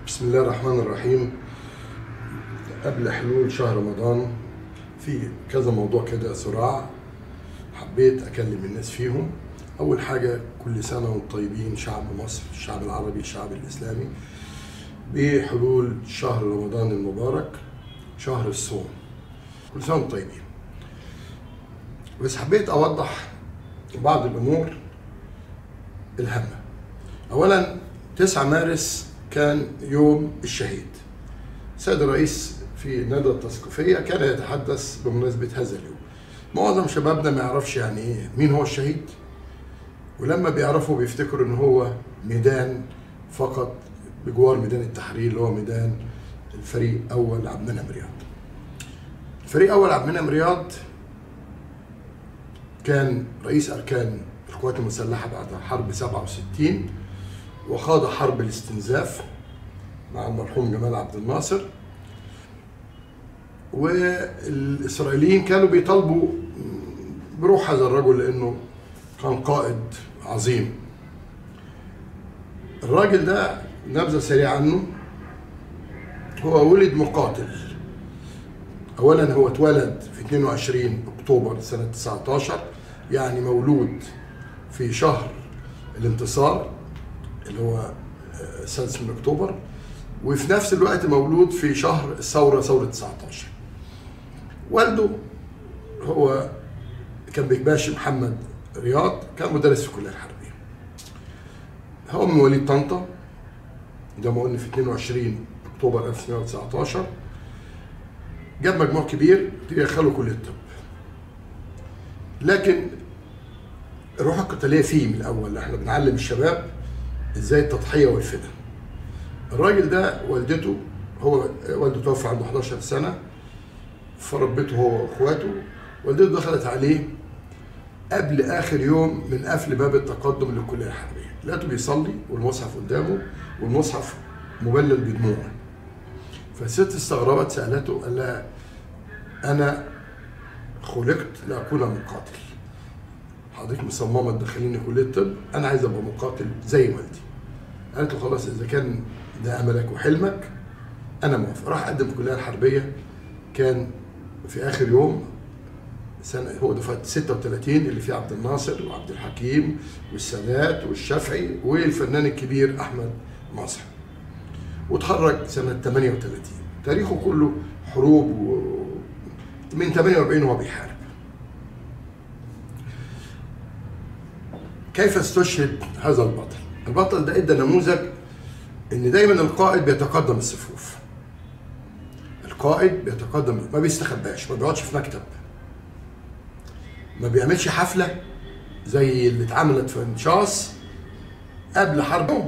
بسم الله الرحمن الرحيم قبل حلول شهر رمضان في كذا موضوع كده صراع حبيت اكلم الناس فيهم اول حاجه كل سنه وانتم طيبين شعب مصر الشعب العربي الشعب الاسلامي بحلول شهر رمضان المبارك شهر الصوم كل سنه وانتم طيبين بس حبيت اوضح بعض الامور الهامه اولا 9 مارس كان يوم الشهيد السيد الرئيس في الندوة التثقيفية كان يتحدث بمناسبة هذا اليوم معظم شبابنا ما يعرفش يعني ايه مين هو الشهيد ولما بيعرفوا بيفتكروا ان هو ميدان فقط بجوار ميدان التحرير اللي هو ميدان الفريق اول عبد المنعم رياض الفريق اول عبد المنعم رياض كان رئيس اركان القوات المسلحه بعد حرب 67 وخاض حرب الاستنزاف مع المرحوم جمال عبد الناصر والاسرائيليين كانوا بيطالبوا بروح هذا الرجل لانه كان قائد عظيم الراجل ده نبذه سريعه عنه هو ولد مقاتل اولا هو اتولد في 22 اكتوبر سنه 19 يعني مولود في شهر الانتصار اللي هو السادس من اكتوبر وفي نفس الوقت مولود في شهر الثوره ثوره 19 والده هو كان بيباشي محمد رياض كان مدرس في الكليه الحربيه هو من مواليد طنطا ده ما قلنا في 22 اكتوبر 1919 جاب مجموع كبير يدخله كليه الطب لكن الروح القتاليه فيه من الاول احنا بنعلم الشباب ازاي التضحيه والفدا الراجل ده والدته هو والده توفى عنده 11 سنه فربته هو واخواته والدته دخلت عليه قبل اخر يوم من قفل باب التقدم للكليه الحربيه لقيته بيصلي والمصحف قدامه والمصحف مبلل بدموع فالست استغربت سالته قال لها انا خلقت لاكون مقاتل حضرتك مصممه تدخليني كليه طب انا عايز ابقى مقاتل زي والدي قالت له خلاص اذا كان ده املك وحلمك انا موافق راح قدم في الكليه الحربيه كان في اخر يوم سنه هو دفعه 36 اللي فيه عبد الناصر وعبد الحكيم والسادات والشافعي والفنان الكبير احمد ناصر وتخرج سنه 38 تاريخه كله حروب و... من 48 وهو بيحارب كيف استشهد هذا البطل؟ البطل ده ادى نموذج ان دايما القائد بيتقدم الصفوف. القائد بيتقدم ما بيستخباش ما بيقعدش في مكتب. ما بيعملش حفله زي اللي اتعملت في انشاص قبل حرب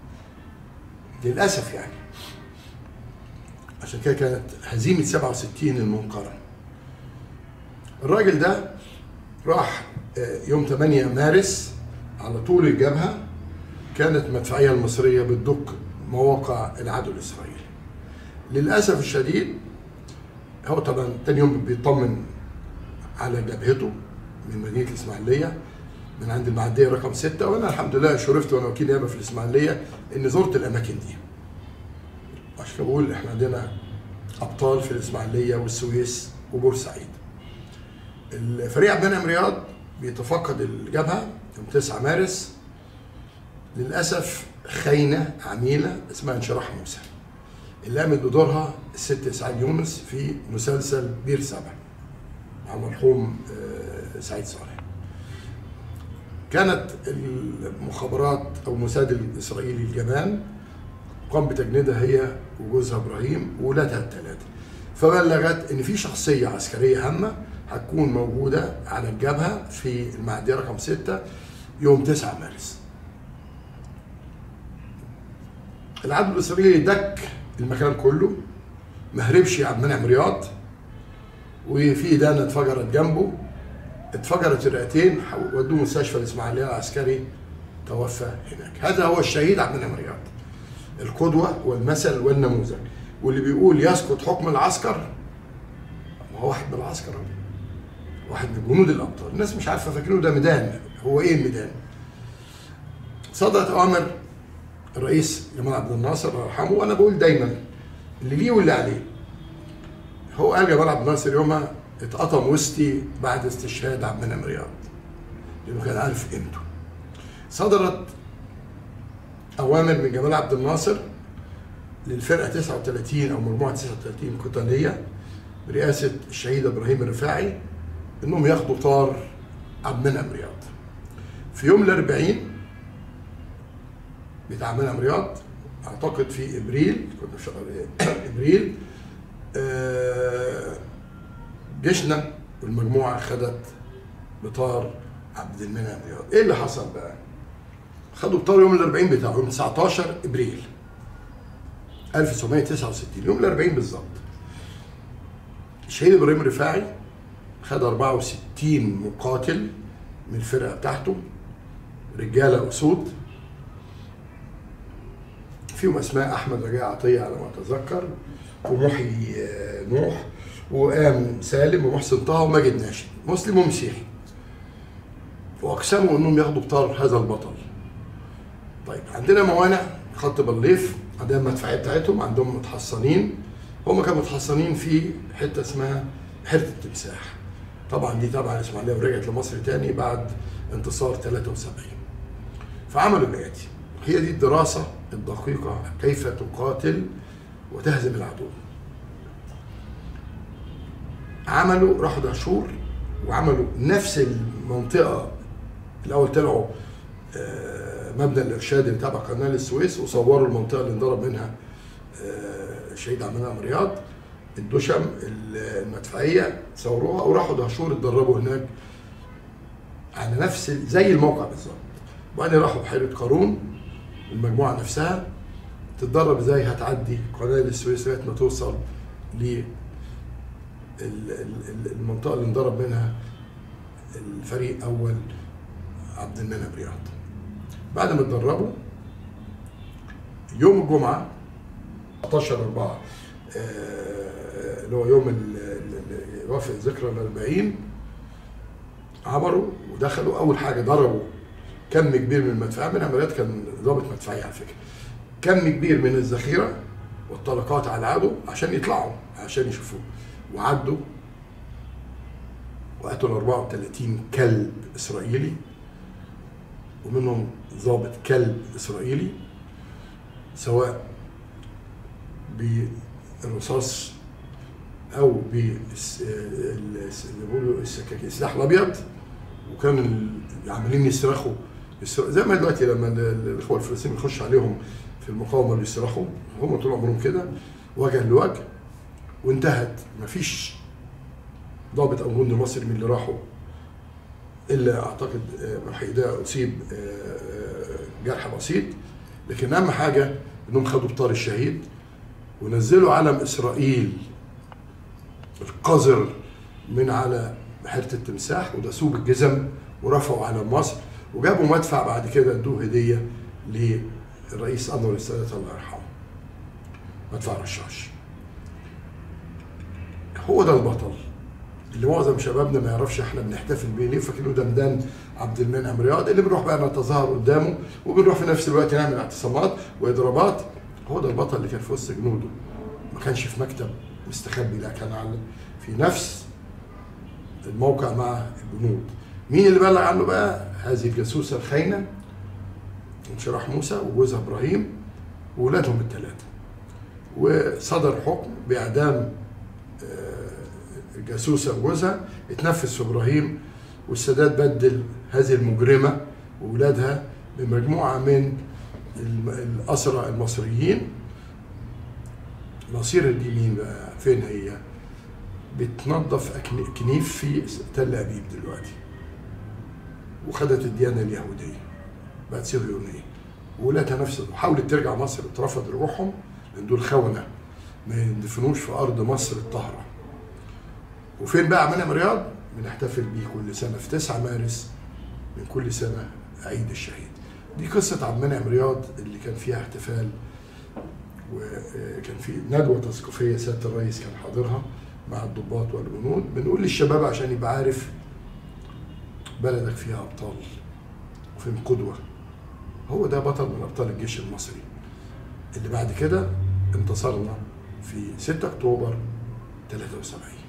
للاسف يعني. عشان كده كانت هزيمه 67 المنقره. الراجل ده راح يوم 8 مارس على طول الجبهة كانت المدفعية المصرية بتدق مواقع العدو الإسرائيلي للأسف الشديد هو طبعا تاني يوم بيطمن على جبهته من مدينة الإسماعيلية من عند المعدية رقم ستة وأنا الحمد لله شرفت وأنا وكيل نيابة في الإسماعيلية إني زرت الأماكن دي عشان كده بقول إحنا عندنا أبطال في الإسماعيلية والسويس وبورسعيد الفريق عبد المنعم رياض بيتفقد الجبهه يوم 9 مارس للاسف خاينه عميله اسمها انشراح موسى اللي قامت بدورها الست اسعاد يونس في مسلسل بير سبع مع المرحوم سعيد صالح كانت المخابرات او الموساد الاسرائيلي الجبان قام بتجنيدها هي وجوزها ابراهيم وولادها الثلاثه فبلغت ان في شخصيه عسكريه هامه هتكون موجودة على الجبهة في المعدية رقم 6 يوم 9 مارس. العدو الإسرائيلي دك المكان كله ما هربش عبد المنعم رياض وفي دانة اتفجرت جنبه اتفجرت الرئتين ودوه مستشفى الإسماعيلية العسكري توفى هناك. هذا هو الشهيد عبد المنعم رياض. القدوة والمثل والنموذج واللي بيقول يسقط حكم العسكر هو واحد من العسكر واحد من جنود الابطال الناس مش عارفه فاكرينه ده ميدان هو ايه الميدان صدرت اوامر الرئيس جمال عبد الناصر الله يرحمه وانا بقول دايما اللي ليه واللي عليه هو قال جمال عبد الناصر يومها اتقطم وسطي بعد استشهاد عبد المنعم رياض لانه كان عارف قيمته صدرت اوامر من جمال عبد الناصر للفرقه 39 او مجموعه 39 قتاليه برئاسه الشهيد ابراهيم الرفاعي انهم ياخدوا طار عبد المنعم رياض في يوم الأربعين بتاع منعم رياض اعتقد في ابريل كنا في شهر ابريل آه، جيشنا والمجموعه خدت بطار عبد المنعم رياض ايه اللي حصل بقى خدوا بطار يوم الأربعين بتاعه يوم 19 ابريل 1969 يوم الأربعين بالظبط الشهيد ابراهيم الرفاعي خد 64 مقاتل من الفرقه بتاعته رجاله اسود فيهم اسماء احمد رجاء عطيه على ما اتذكر ومحيي آه، نوح وقام سالم ومحسن طه وماجد ناشد مسلم ومسيحي واقسموا انهم ياخدوا بطار هذا البطل طيب عندنا موانع خط بليف عندنا المدفعيه بتاعتهم عندهم متحصنين هم كانوا متحصنين في حته اسمها حته التمساح طبعا دي تبع الاسماعيليه ورجعت لمصر تاني بعد انتصار 73 فعملوا الاتي هي دي الدراسه الدقيقه كيف تقاتل وتهزم العدو عملوا راحوا دهشور وعملوا نفس المنطقه الاول طلعوا آه، مبنى الارشاد اللي تبع قناه السويس وصوروا المنطقه اللي انضرب منها آه، الشهيد عبد المنعم رياض الدشم المدفعيه صوروها وراحوا دهشور اتدربوا هناك على نفس زي الموقع بالظبط وبعدين راحوا بحيره قارون المجموعه نفسها تتدرب ازاي هتعدي قناه السويس لغايه ما توصل ل ال- ال- المنطقه اللي انضرب منها الفريق اول عبد المنعم رياض بعد ما اتدربوا يوم الجمعه 19 4 اللي هو يوم ال- ال- ال- وافق ذكرى ال 40 عبروا ودخلوا اول حاجه ضربوا كم كبير من المدفعيه من عمليات كان ضابط مدفعيه على فكره كم كبير من الذخيره والطلقات على العدو عشان يطلعوا عشان يشوفوه وعدوا وقتلوا 34 كلب اسرائيلي ومنهم ضابط كلب اسرائيلي سواء بالرصاص او بالس- ال- اللي بيقولوا السكاكين السلاح الابيض وكانوا ال- عمالين يصرخوا يصرخ- زي ما دلوقتي لما ال- ال- الاخوه الفلسطينيين يخش عليهم في المقاومه بيصرخوا هم طول عمرهم كده وجها لوجه وانتهت مفيش ضابط او جندي مصري من اللي راحوا الا اعتقد آه، محي ده اصيب آه، آه، جرح بسيط لكن اهم حاجه انهم خدوا بطار الشهيد ونزلوا علم اسرائيل القذر من على بحيره التمساح وداسوه بالجزم ورفعوا علم مصر وجابوا مدفع بعد كده ادوه هديه للرئيس انور السادات الله يرحمه مدفع رشاش هو ده البطل اللي معظم شبابنا ما يعرفش احنا بنحتفل بيه ليه فاكرينه دمدان عبد المنعم رياض اللي بنروح بقى نتظاهر قدامه وبنروح في نفس الوقت نعمل اعتصامات واضرابات هو ده البطل اللي كان في وسط جنوده ما كانش في مكتب مستخبي لا كان على في نفس الموقع مع الجنود مين اللي بلغ عنه بقى هذه الجاسوسه الخاينه انشراح موسى وجوزها ابراهيم واولادهم الثلاثه وصدر حكم باعدام آه، الجاسوسه وجوزها اتنفذ في ابراهيم والسادات بدل هذه المجرمه واولادها بمجموعه من الم- الاسرى المصريين مصير دي مين بقى فين هي بتنظف أكن- كنيف في تل ابيب دلوقتي وخدت الديانه اليهوديه بقت صهيونيه وولادها نفس حاولت ترجع مصر اترفض روحهم لان دول خونه ما يندفنوش في ارض مصر الطاهره وفين بقى منعم رياض بنحتفل بيه كل سنه في 9 مارس من كل سنه عيد الشهيد دي قصه عبد المنعم رياض اللي كان فيها احتفال وكان في ندوه تثقيفيه سياده الرئيس كان حاضرها مع الضباط والجنود بنقول للشباب عشان يبقى عارف بلدك فيها ابطال وفين قدوه هو ده بطل من ابطال الجيش المصري اللي بعد كده انتصرنا في 6 اكتوبر 73